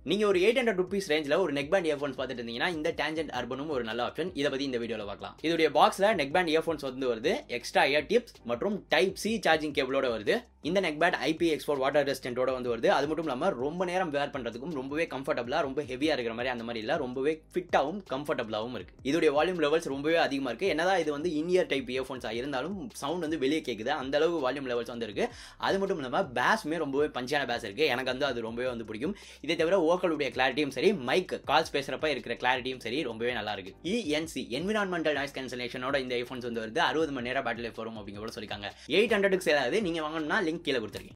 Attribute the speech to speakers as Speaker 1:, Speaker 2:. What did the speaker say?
Speaker 1: நீங்க ஒரு eight hundred rupees ரேஞ்சில் ஒரு நெக் பேண்ட் இயர்ஃபோன்ஸ் பார்த்துட்டு இருந்தீங்கன்னா இந்த டேஞ்சன்ட் அர்பனும் ஒரு நல்ல ஆப்ஷன் இதை பத்தி இந்த வீடியோல பார்க்கலாம் இதோடைய பாக்ஸ்ல நெக் பேண்ட் இயர்ஃபோன்ஸ் வந்து வருது எக்ஸ்ட்ரா இயர் டிப்ஸ் மற்றும் டைப் சி சார்ஜிங் கேபிளோட வருது இந்த நெக் பேண்ட் ஐபி எக்ஸ்போர்ட் வாட்டர் ரெசிஸ்டன்ட்டோட வந்து வருது அது மட்டும் இல்லாமல் ரொம்ப நேரம் வேர் பண்ணுறதுக்கும் ரொம்பவே கம்ஃபர்டபுளாக ரொம்ப ஹெவியாக இருக்கிற மாதிரி அந்த மாதிரி இல்லை ரொம்பவே ஃபிட்டாகவும் கம்ஃபர்டபுளாகவும் இருக்கு இதோடைய வால்யூம் லெவல்ஸ் ரொம்பவே அதிகமாக இருக்கு என்னதான் இது வந்து இனியர் டைப் இயர்ஃபோன்ஸாக இருந்தாலும் சவுண்ட் வந்து வெளியே கேட்குது அந்த அளவுக்கு வால்யூம் லெவல்ஸ் வந்து இருக்கு அது மட்டும் இல்லாமல் பேஸுமே ரொம்பவே பஞ்சான பேஸ் இருக்கு எனக்கு வந்து அது ரொம்பவே வந்து பிடிக்கும் இதை தவிர ஓக்கலுடைய கிளாரிட்டியும் சரி மைக் கால்ஸ் பேசுகிறப்ப இருக்கிற கிளாரிட்டியும் சரி ரொம்பவே நல்லா இருக்கு இஎன்சி என்விரான்மெண்டல் நாய்ஸ் கேன்சலேஷனோட இந்த ஐஃபோன்ஸ் வந்து வருது அறுபது மணி நேரம் பேட்டரி லைஃப் வரும் அப்படிங்கிற கூட சொல்லியிருக்காங்க எயிட் ஹண்ட்ரடுக்கு சேராது நீங்கள் வாங்கணும்னா லிங்க் கீழே கொடுத்துருக்கேன்